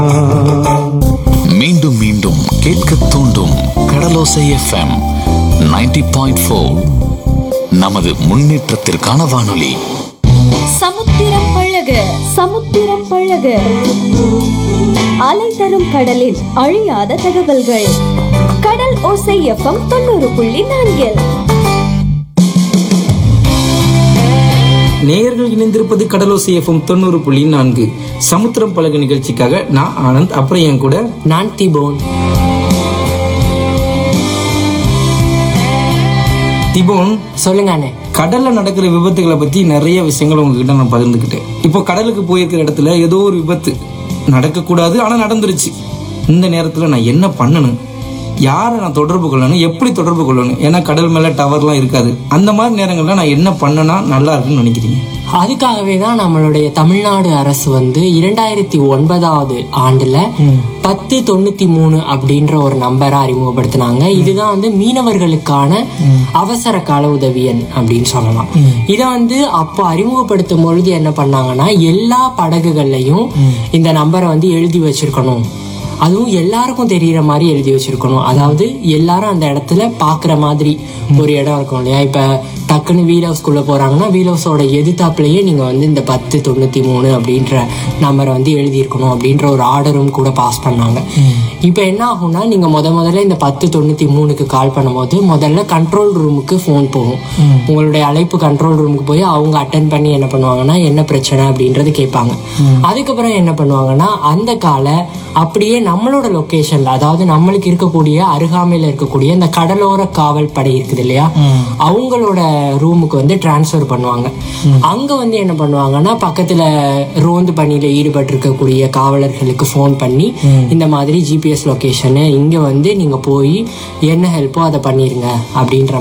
மீண்டும் மீண்டும் கேட்க தூண்டும் கடலோசை எஃப்எம் 90.4 பாயிண்ட் நமது முன்னேற்றத்திற்கான வானொலி சமுத்திரம் பழக சமுத்திரம் பழக அலை தரும் கடலில் அழியாத தகவல்கள் கடல் ஓசை எஃப்எம் தொண்ணூறு புள்ளி நான்கில் நேயர்கள் இணைந்திருப்பது கடலோசை எஃப்எம் தொண்ணூறு புள்ளி நான்கு சமுத்திரம் பழகு நிகழ்ச்சிக்காக நான் ஆனந்த் அப்புறம் என் கூட நான் திபோன் திபோன் சொல்லுங்க அண்ணே கடல்ல நடக்கிற விபத்துகளை பத்தி நிறைய விஷயங்கள் உங்ககிட்ட நான் பகிர்ந்துக்கிட்டேன் இப்போ கடலுக்கு போயிருக்கிற இடத்துல ஏதோ ஒரு விபத்து நடக்கக்கூடாது ஆனா நடந்துருச்சு இந்த நேரத்துல நான் என்ன பண்ணணும் யாரை நான் தொடர்பு கொள்ளணும் எப்படி தொடர்பு கொள்ளணும் ஏன்னா கடல் மேல டவர்லாம் இருக்காது அந்த மாதிரி நேரங்கள்ல நான் என்ன பண்ணனா நல்லா இருக்குன்னு நினைக்கிறீங்க அதுக்காகவே தான் நம்மளுடைய தமிழ்நாடு அரசு வந்து இரண்டாயிரத்தி ஒன்பதாவது ஆண்டுல பத்து தொண்ணூத்தி மூணு அப்படின்ற ஒரு நம்பரை அறிமுகப்படுத்தினாங்க இதுதான் வந்து மீனவர்களுக்கான அவசர கால உதவி எண் அப்படின்னு சொல்லலாம் இதை வந்து அப்போ அறிமுகப்படுத்தும் பொழுது என்ன பண்ணாங்கன்னா எல்லா படகுகள்லையும் இந்த நம்பரை வந்து எழுதி வச்சிருக்கணும் அதுவும் எல்லாருக்கும் தெரியற மாதிரி எழுதி வச்சிருக்கணும் அதாவது எல்லாரும் அந்த இடத்துல பாக்குற மாதிரி ஒரு இடம் இருக்கும் இல்லையா இப்ப டக்குன்னு வீல் ஹவுஸ்குள்ள போறாங்கன்னா வீல் ஹவுஸோட எதிர்த்தாப்புலயே நீங்க வந்து இந்த பத்து தொண்ணூத்தி மூணு அப்படின்ற நம்பரை வந்து எழுதியிருக்கணும் அப்படின்ற ஒரு ஆர்டரும் கூட பாஸ் பண்ணாங்க இப்ப என்ன ஆகும்னா நீங்க முத முதல்ல இந்த பத்து தொண்ணூத்தி மூணுக்கு கால் பண்ணும்போது முதல்ல கண்ட்ரோல் ரூமுக்கு ஃபோன் போகும் உங்களுடைய அழைப்பு கண்ட்ரோல் ரூமுக்கு போய் அவங்க அட்டன் பண்ணி என்ன பண்ணுவாங்கன்னா என்ன பிரச்சனை அப்படின்றது கேட்பாங்க அதுக்கப்புறம் என்ன பண்ணுவாங்கன்னா அந்த காலை அப்படியே நம்மளோட லொகேஷன்ல அதாவது நம்மளுக்கு இருக்கக்கூடிய அருகாமையில இருக்கக்கூடிய இந்த கடலோர காவல் படை இருக்குது இல்லையா அவங்களோட ரூமுக்கு வந்து டிரான்ஸ்ஃபர் பண்ணுவாங்க அங்க வந்து என்ன பண்ணுவாங்கன்னா பக்கத்துல ரோந்து பணியில ஈடுபட்டு இருக்கக்கூடிய காவலர்களுக்கு ஃபோன் பண்ணி இந்த மாதிரி ஜிபிஎஸ் லொகேஷனு இங்க வந்து நீங்க போய் என்ன ஹெல்ப்போ அதை பண்ணிருங்க அப்படின்ற